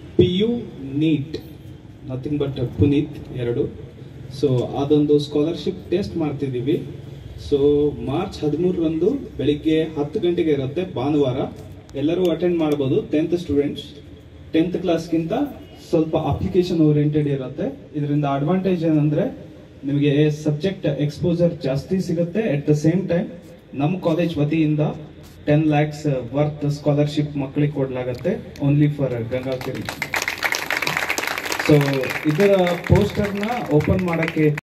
P U NEET nothing but Puneeth ಎರಡು so ಅದೊಂದು scholarship test ಮಾಡ್ತಿದ್ದೀವಿ ಸೊ ಮಾರ್ಚ್ ಹದಿಮೂರರಂದು ಬೆಳಿಗ್ಗೆ ಹತ್ತು ಗಂಟೆಗೆ ಇರುತ್ತೆ ಭಾನುವಾರ ಎಲ್ಲರೂ ಅಟೆಂಡ್ ಮಾಡ್ಬೋದು ಟೆಂತ್ ಸ್ಟೂಡೆಂಟ್ಸ್ ಟೆಂತ್ ಕ್ಲಾಸ್ಗಿಂತ ಸ್ವಲ್ಪ ಅಪ್ಲಿಕೇಶನ್ ಓರಿಯೆಂಟೆಡ್ ಇರುತ್ತೆ ಇದರಿಂದ ಅಡ್ವಾಂಟೇಜ್ ಏನಂದ್ರೆ ನಿಮಗೆ ಸಬ್ಜೆಕ್ಟ್ ಎಕ್ಸ್ಪೋಜರ್ ಜಾಸ್ತಿ ಸಿಗುತ್ತೆ ಅಟ್ ದ ಸೇಮ್ ಟೈಮ್ ನಮ್ಮ ಕಾಲೇಜ್ ವತಿಯಿಂದ ಟೆನ್ ಲ್ಯಾಕ್ಸ್ ವರ್ತ್ ಸ್ಕಾಲರ್ಶಿಪ್ ಮಕ್ಕಳಿಗೆ ಕೊಡಲಾಗುತ್ತೆ ಓನ್ಲಿ ಫಾರ್ ಗಂಗಾಗಿರಿ ಸೊ ಇದರ ಪೋಸ್ಟರ್ನ ಓಪನ್ ಮಾಡಕ್ಕೆ